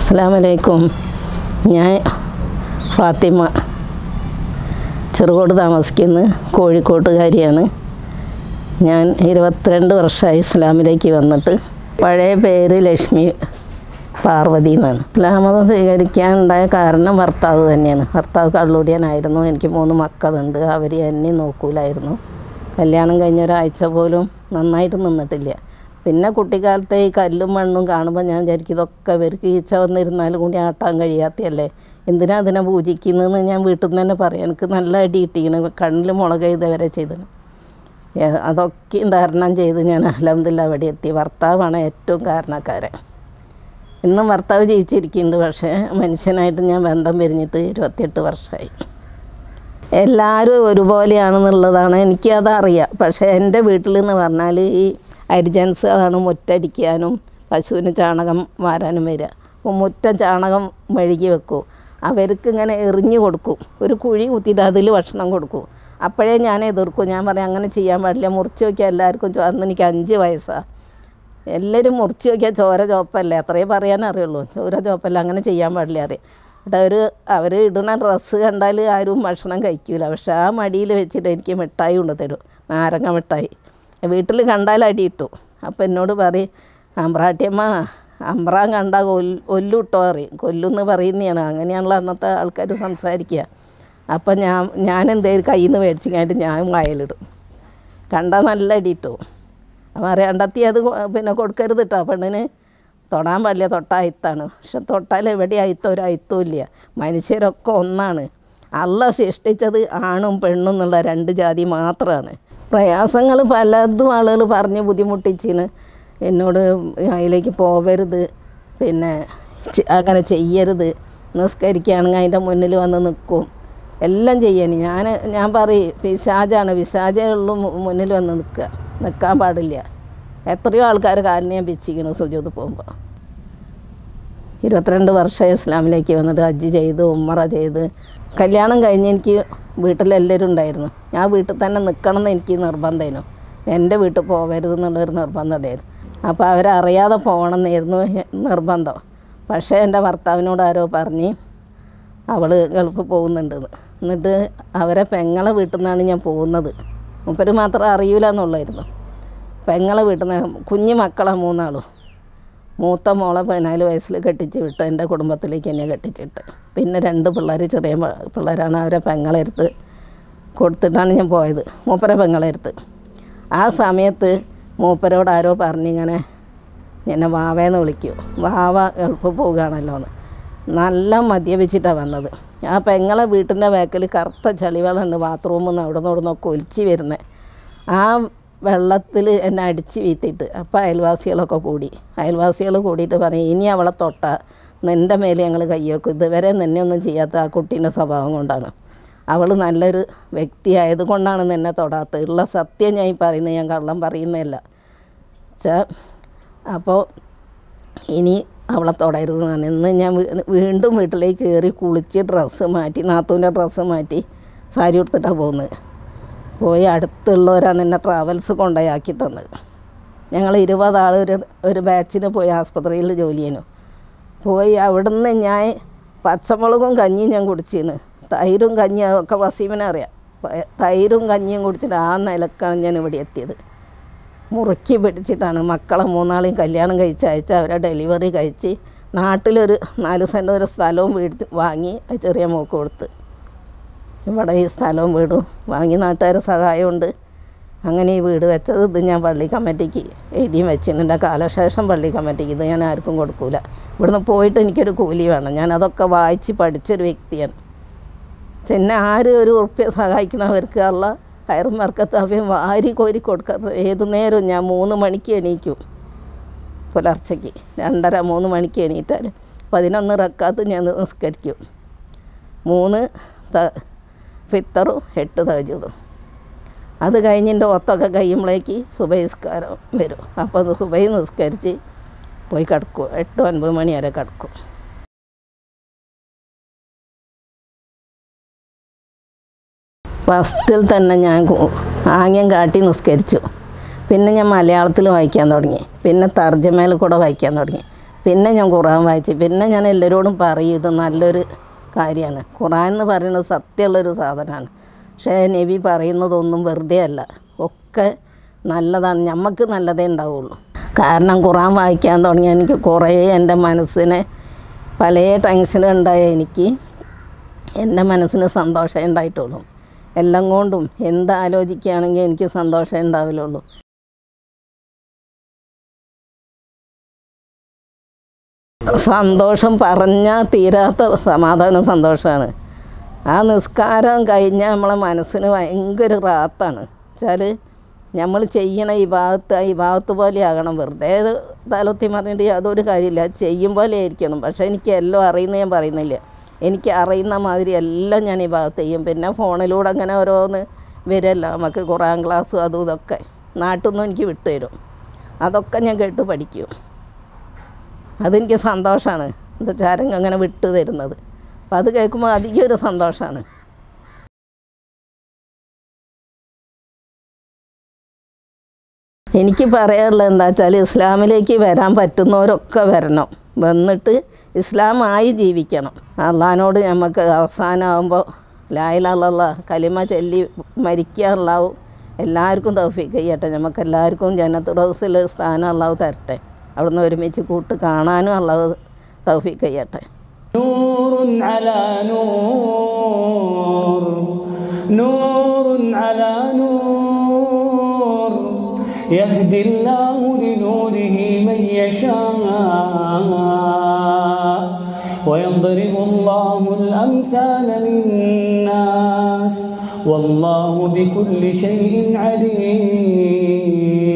അസ്സാമലൈക്കും ഞാൻ ഫാത്തിമ ചെറുകോട് താമസിക്കുന്ന കോഴിക്കോട്ടുകാരിയാണ് ഞാൻ ഇരുപത്തിരണ്ട് വർഷമായി ഇസ്ലാമിലേക്ക് വന്നിട്ട് പഴയ പേര് ലക്ഷ്മി പാർവതി എന്നാണ് ഇസ്ലാമതം സ്വീകരിക്കാനുണ്ടായ കാരണം ഭർത്താവ് തന്നെയാണ് ഭർത്താവ് കള്ളുടിയനായിരുന്നു എനിക്ക് മൂന്ന് മക്കളുണ്ട് അവർ എന്നെ നോക്കൂലായിരുന്നു കല്യാണം കഴിഞ്ഞ ഒരാഴ്ച പോലും നന്നായിട്ട് നിന്നിട്ടില്ല പിന്നെ കുട്ടിക്കാലത്തെ ഈ കല്ലും മണ്ണും കാണുമ്പോൾ ഞാൻ വിചാരിക്കും ഇതൊക്കെ ഇവർക്ക് ഈച്ച വന്നിരുന്നാലും കൂടി ആട്ടാൻ കഴിയാത്തയല്ലേ എന്തിനാ അതിനെ പൂജിക്കുന്നതെന്ന് ഞാൻ വീട്ടിൽ നിന്ന് തന്നെ പറയാം എനിക്ക് നല്ല അടി കിട്ടിയാണ് കണ്ണിൽ മുളക് ഇതുവരെ ചെയ്തത് ഏ- അതൊക്കെയും തരണം ചെയ്ത് ഞാൻ അലഹമില്ല അവിടെ എത്തി ഭർത്താവാണ് ഏറ്റവും കാരണക്കാരൻ ഇന്നും ഭർത്താവ് ജീവിച്ചിരിക്കുന്നുണ്ട് പക്ഷേ മനുഷ്യനായിട്ട് ഞാൻ ബന്ധം പിരിഞ്ഞിട്ട് ഇരുപത്തിയെട്ട് വർഷമായി എല്ലാവരും ഒരുപോലെയാണെന്നുള്ളതാണ് എനിക്കതറിയാം പക്ഷേ എൻ്റെ വീട്ടിൽ എന്ന് പറഞ്ഞാൽ ഈ അരിജൻസുകളാണ് മുറ്റടിക്കാനും പശുവിന് ചാണകം വാരാനും വരിക അപ്പോൾ മുറ്റം ചാണകം മെഴുകി വെക്കും അവർക്ക് ഇങ്ങനെ എറിഞ്ഞു കൊടുക്കും ഒരു കുഴി കുത്തിയിട്ട് അതിൽ ഭക്ഷണം കൊടുക്കും അപ്പോഴേ ഞാൻ എതിർക്കും ഞാൻ പറയാം അങ്ങനെ ചെയ്യാൻ പാടില്ല മുറിച്ച് നോക്കിയാൽ എല്ലാവർക്കും ചോ- അന്ന് എനിക്ക് അഞ്ച് വയസ്സാണ് എല്ലാവരും മുറിച്ച് നോക്കിയാൽ ചോര ചോപ്പല്ലേ അത്രയേ പറയാനറിയുള്ളൂ ചോര ചോപ്പല്ല അങ്ങനെ ചെയ്യാൻ പാടില്ല അറിയാം എന്നിട്ട് അവർ അവർ ഇടുന്ന ഡ്രസ്സ് കണ്ടാൽ ആരും ഭക്ഷണം കഴിക്കില്ല പക്ഷെ ആ മടിയിൽ വെച്ചിട്ട് എനിക്ക് മിഠായി കൊണ്ട് തരും നാരങ്ങ മിഠായി വീട്ടിൽ കണ്ടാൽ അടി ഇട്ടു അപ്പോൾ എന്നോട് പറയും അമ്പ്രാട്ടിയമ്മ അമ്പ്രാൻ കണ്ടാൽ കൊൽ ഒല്ലുട്ടോ പറയും കൊല്ലുന്ന് പറയുന്നതാണ് അങ്ങനെയാണല്ലോ അന്നത്തെ ആൾക്കാർ സംസാരിക്കുക അപ്പം ഞാൻ ഞാൻ എന്തേലും കയ്യിൽ നിന്ന് മേടിച്ചിങ്ങായിട്ട് ഞാൻ വയലിടും കണ്ടാൽ നല്ല അടി ഇട്ടു അപ്പം അറിയാണ്ടത്തി അത് കൊ- പിന്നെ കൊടുക്കരുത് കേട്ടോ പെണ്ണിന് തൊടാൻ പാടില്ല തൊട്ട അയിത്താണ് പക്ഷെ തൊട്ടാൽ എവിടെ അയിത്തം ഒരു അയിത്തവും ഇല്ല മനുഷ്യരൊക്കെ ഒന്നാണ് അല്ല സൃഷ്ടിച്ചത് ആണും പെണ്ണും എന്നുള്ള രണ്ട് ജാതി മാത്രമാണ് പ്രയാസങ്ങൾ പലതും ആളുകൾ പറഞ്ഞ് ബുദ്ധിമുട്ടിച്ചിന് എന്നോട് അതിലേക്ക് പോവരുത് പിന്നെ ചെ- അങ്ങനെ ചെയ്യരുത് നിസ്കരിക്കുകയാണെങ്കിൽ അതിൻ്റെ മുന്നിൽ വന്ന് നിൽക്കും എല്ലാം ചെയ്യാൻ ഞാൻ ഞാൻ പറയും പിശാജാണ് പിശാജേ ഉള്ളൂ മു- മുന്നിൽ വന്ന് നിൽക്കുക നിൽക്കാൻ പാടില്ല എത്രയോ ആൾക്കാർ കാലിനെ ഞാൻ പിച്ചിക്കണം സുജൂത് പോകുമ്പോൾ ഇരുപത്തിരണ്ട് വർഷം ഇസ്ലാമിലേക്ക് വന്നിട്ട് ഹജ്ജ് ചെയ്ത് ഉമ്മറ ചെയ്ത് കല്യാണം കഴിഞ്ഞ് എനിക്ക് വീട്ടിലെല്ലാവരും ഉണ്ടായിരുന്നു ഞാൻ വീട്ടിൽ തന്നെ നിൽക്കണം എന്ന് എനിക്ക് നിർബന്ധമായിരുന്നു എൻ്റെ വീട്ടിൽ പോകരുത് എന്നുള്ളൊരു നിർബന്ധം ഉണ്ടായിരുന്നു അപ്പോൾ അവരറിയാതെ പോകണമെന്നായിരുന്നു നിർബന്ധം പക്ഷേ എൻ്റെ ഭർത്താവിനോട് ആരോ പറഞ്ഞ് അവൾ ഗൾഫ് പോകുന്നുണ്ടെന്ന് എന്നിട്ട് അവരെ പെങ്ങളെ വീട്ടിൽ നിന്നാണ് ഞാൻ പോകുന്നത് മുപ്പര് മാത്രം അറിയില്ല എന്നുള്ളായിരുന്നു പെങ്ങളെ വീട്ടിൽ നിന്ന് കുഞ്ഞു മക്കളാണ് മൂന്നാളും മൂത്ത മോളെ പതിനാല് വയസ്സിൽ കെട്ടിച്ച് വിട്ട് എൻ്റെ കുടുംബത്തിലേക്ക് എന്നെ കെട്ടിച്ചിട്ട് പിന്നെ രണ്ട് പിള്ളേർ ചെറിയ പ- പിള്ളേരാണ് അവരെ പെങ്ങളെടുത്ത് കൊടുത്തിട്ടാണ് ഞാൻ പോയത് മൂപ്പരെ പെങ്ങളെടുത്ത് ആ സമയത്ത് മൂപ്പരോട് ആരോ പറഞ്ഞിങ്ങനെ എന്നെ വാവേന്ന് വിളിക്കൂ വാവ എളുപ്പം പോവുകയാണല്ലോ എന്ന് നല്ല മദ്യപിച്ചിട്ടാണ് വന്നത് ആ പെങ്ങളെ വീട്ടിൻ്റെ ബാക്കിൽ കറുത്ത ചളിവെള്ളമുണ്ട് ബാത്റൂമിൽ നിന്ന് അവിടെ നിന്ന് ഇവിടെ നിന്നൊക്കെ ഒലിച്ച് വരുന്നത് ആ വെള്ളത്തിൽ എന്നെ അടിച്ച് വീത്തിയിട്ട് അപ്പോൾ അയൽവാസികളൊക്കെ കൂടി അയൽവാസികൾ കൂടിയിട്ട് പറയും ഇനി അവളെ തൊട്ട നിൻ്റെ മേലെ ഞങ്ങൾ കയ്യൊക്കും ഇതുവരെ നിന്നെ ഒന്നും ചെയ്യാത്ത ആ കുട്ടീൻ്റെ സ്വഭാവം കൊണ്ടാണ് അവൾ നല്ലൊരു വ്യക്തി ആയതുകൊണ്ടാണ് നിന്നെ തൊടാത്തത് ഉള്ള സത്യം ഞാൻ ഈ പറയുന്നത് ഞാൻ കള്ളം പറയുന്നതല്ല ചാ അപ്പോൾ ഇനി അവളെ തൊടരുത് എന്നാണ് ഇന്ന് ഞാൻ വീ- വീണ്ടും വീട്ടിലേക്ക് കയറി കുളിച്ച് ഡ്രസ്സ് മാറ്റി നാത്തൂൻ്റെ ഡ്രസ്സ് മാറ്റി സാരി ഉടുത്തിട്ടാണ് പോകുന്നത് പോയി അടുത്തുള്ളവരാണ് എന്നെ ട്രാവൽസ് കൊണ്ടുപോയി ആക്കി തന്നത് ഞങ്ങൾ ഇരുപത് ആൾ ഒരു ഒരു ബാച്ചിന് പോയി ആസ്പത്രിയിൽ ജോലി ചെയ്യുന്നു പോയി അവിടുന്ന് ഞാൻ പച്ചമുളകും കഞ്ഞിയും ഞാൻ കുടിച്ചിന് തൈരും കഞ്ഞിയും ഒക്കെ വസീമിനെ അറിയാം പ- തൈരും കഞ്ഞിയും കുടിച്ചിട്ട് ആ നിലക്കാണ് ഞാൻ ഇവിടെ എത്തിയത് മുറുക്കി പിടിച്ചിട്ടാണ് മക്കളെ മൂന്നാളെയും കല്യാണം കഴിച്ച് അയച്ച് അവരെ ഡെലിവറി കഴിച്ച് നാട്ടിലൊരു നാല് സെൻറ്റ് ഒരു സ്ഥലവും വീട് വാങ്ങി അത് ചെറിയ മോക്ക് കൊടുത്ത് ഇവിടെ ഈ സ്ഥലവും വീടും വാങ്ങി നാട്ടുകാരെ സഹായമുണ്ട് അങ്ങനെ ഈ വീട് വെച്ചത് ഇത് ഞാൻ പള്ളി കമ്മിറ്റിക്ക് എഴുതിയും വെച്ചിന് എൻ്റെ കാലശേഷം പള്ളി കമ്മിറ്റിക്ക് ഇത് ഞാൻ ആർക്കും കൊടുക്കൂല ഇവിടുന്ന് പോയിട്ട് എനിക്കൊരു കൂലി വേണം ഞാൻ അതൊക്കെ വായിച്ച് പഠിച്ചൊരു വ്യക്തിയാണ് ചെന്നെ ആര് ഒരു ഉറുപ്പ്യ സഹായിക്കണവർക്ക് അല്ല ഹയർ മർക്കത്താഫ്യം വാരി കോരി കൊടുക്കാറ് ഏത് നേരവും ഞാൻ മൂന്ന് മണിക്ക് എണീക്കും പുലർച്ചയ്ക്ക് രണ്ടര മൂന്ന് മണിക്ക് എണീറ്റാൽ പതിനൊന്ന് റക്കാത്ത് ഞാൻ നിസ്കരിക്കും മൂന്ന് ത ഫിത്തറും എട്ട് തജുതും അത് കഴിഞ്ഞിൻ്റെ ഒത്തൊക്കെ കഴിയുമ്പോഴേക്ക് സുബൈസ്കാരം വരും അപ്പോൾ അത് സുബൈ നിസ്കരിച്ച് പോയി കിടക്കും എട്ട് ഒൻപത് മണി വരെ കിടക്കും ഫസ്റ്റിൽ തന്നെ ഞാൻ കു- ആംഗ്യം കാട്ടി നിസ്കരിച്ചു പിന്നെ ഞാൻ മലയാളത്തിൽ വായിക്കാൻ തുടങ്ങി പിന്നെ തർജ്ജമയിൽ കൂടെ വായിക്കാൻ തുടങ്ങി പിന്നെ ഞാൻ ഖുറാൻ വായിച്ചു പിന്നെ ഞാൻ എല്ലാവരോടും പറയും ഇത് നല്ലൊരു കാര്യമാണ് ഖുറാൻ എന്ന് പറയുന്നത് സത്യമുള്ളൊരു സാധനമാണ് പക്ഷേ നബി പറയുന്നതൊന്നും വെറുതെ അല്ല ഒക്കെ നല്ലതാണ് നമുക്ക് നല്ലതേ ഉണ്ടാവുള്ളൂ കാരണം ഖുറാൻ വായിക്കാൻ തുടങ്ങിയ എനിക്ക് കുറേ എൻ്റെ മനസ്സിനെ പല ടെൻഷനും ഉണ്ടായ എനിക്ക് എൻ്റെ മനസ്സിന് സന്തോഷമേ ഉണ്ടായിട്ടുള്ളൂ എല്ലാം കൊണ്ടും എന്താലോചിക്കുകയാണെങ്കിൽ എനിക്ക് സന്തോഷമേ ഉണ്ടാവില്ലുള്ളൂ സന്തോഷം പറഞ്ഞാൽ തീരാത്ത സമാധാനം സന്തോഷമാണ് ആ നിസ്കാരം കഴിഞ്ഞാൽ നമ്മളെ മനസ്സിന് ഭയങ്കര റാത്താണ് വെച്ചാൽ നമ്മൾ ചെയ്യണ ഈ ഭാഗത്ത് ഈ ഭാഗത്ത് പോലെ ആകണം വെറുതെ തലത്തി പറഞ്ഞിട്ട് യാതൊരു കാര്യമില്ല ചെയ്യും പോലെ ആയിരിക്കണം പക്ഷേ എനിക്ക് എല്ലാം അറിയുന്ന ഞാൻ പറയുന്നില്ല എനിക്ക് അറിയുന്ന മാതിരി എല്ലാം ഞാൻ ഈ ഭാഗത്ത് ചെയ്യും പിന്നെ ഫോണിലൂടെ അങ്ങനെ ഓരോന്ന് വരുമല്ലോ നമുക്ക് ഖുറാൻ ക്ലാസ്സും അതും ഇതൊക്കെ നാട്ടിൽ നിന്നും എനിക്ക് വിട്ടുതരും അതൊക്കെ ഞാൻ കേട്ട് പഠിക്കും അതെനിക്ക് സന്തോഷമാണ് എന്താ ചാരങ്ങ് അങ്ങനെ വിട്ടു തരുന്നത് അപ്പം അത് കേൾക്കുമ്പോൾ അധികം ഒരു സന്തോഷമാണ് എനിക്ക് പറയാനുള്ളത് എന്താ വെച്ചാൽ ഇസ്ലാമിലേക്ക് വരാൻ പറ്റുന്നവരൊക്കെ വരണം വന്നിട്ട് ഇസ്ലാമായി ജീവിക്കണം അള്ളഹാനോട് നമുക്ക് അവസാനമാകുമ്പോൾ ലായിലുള്ള കലിമ ചൊല്ലി മരിക്കാനുള്ളാവും എല്ലാവർക്കും തൗഫീക്ക് ചെയ്യട്ടെ നമുക്ക് എല്ലാവർക്കും ജനത്ത് റോസിൽ സ്ഥാനം അള്ളാഹു തരട്ടെ അവിടുന്ന് ഒരുമിച്ച് കൂട്ട് കാണാനും അള്ളാഹു തൗഫീക്ക് ചെയ്യട്ടെ نور على نور نور على نور يهدي الله لنوره من يشاء ويضرب الله الأمثال للناس 'الناس والله بكل شيء عليم 'على نور 'على نور يهدي الله لنوره من يشاء ويضرب الله الأمثال للناس والله بكل شيء عليم 'على نور 'على نور يهدي الله لنوره من يشاء ويضرب الله الأمثال للناس والله بكل شيء عليم